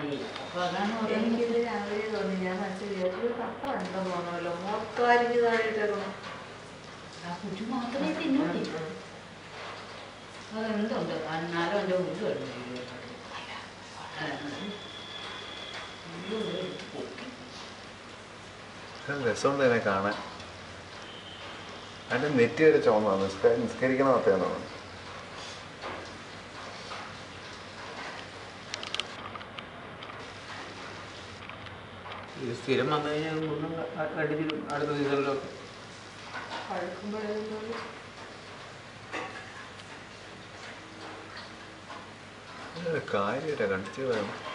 ആയി അപ്പൊ അതാണ് പറയുന്നത് എനിക്കിത് രാവിലെ തോന്നി ഞാൻ മനസ്സിൽ വിചാരിച്ചു ഒരു കപ്പ ഉണ്ടോ തോന്നല്ലോ മൊത്തമായിരിക്കും താഴെ ഇട്ടേക്കണം ആ കുച്ചു മാത്രമേ തിന്നൂടി അതെന്തുണ്ട് എന്നാലും എൻ്റെ ഉള്ളു വരുന്നു രസമുണ്ട് ഇതിനെ കാണാൻ അതിന്റെ നെറ്റ് വരെ ചുവന്നാണ് നിസ്ക നിസ്കരിക്കണ മത്തേന്ന് തോന്നുന്നു ഇത് സ്ഥിരം വന്നു കഴിഞ്ഞാൽ ഒന്നും കണ്ടിട്ട് അടുത്ത സീസണിലൊക്കെ പഴുക്കുമ്പോഴേക്കും കാര്യമില്ല കണ്ടിച്ച് വേണം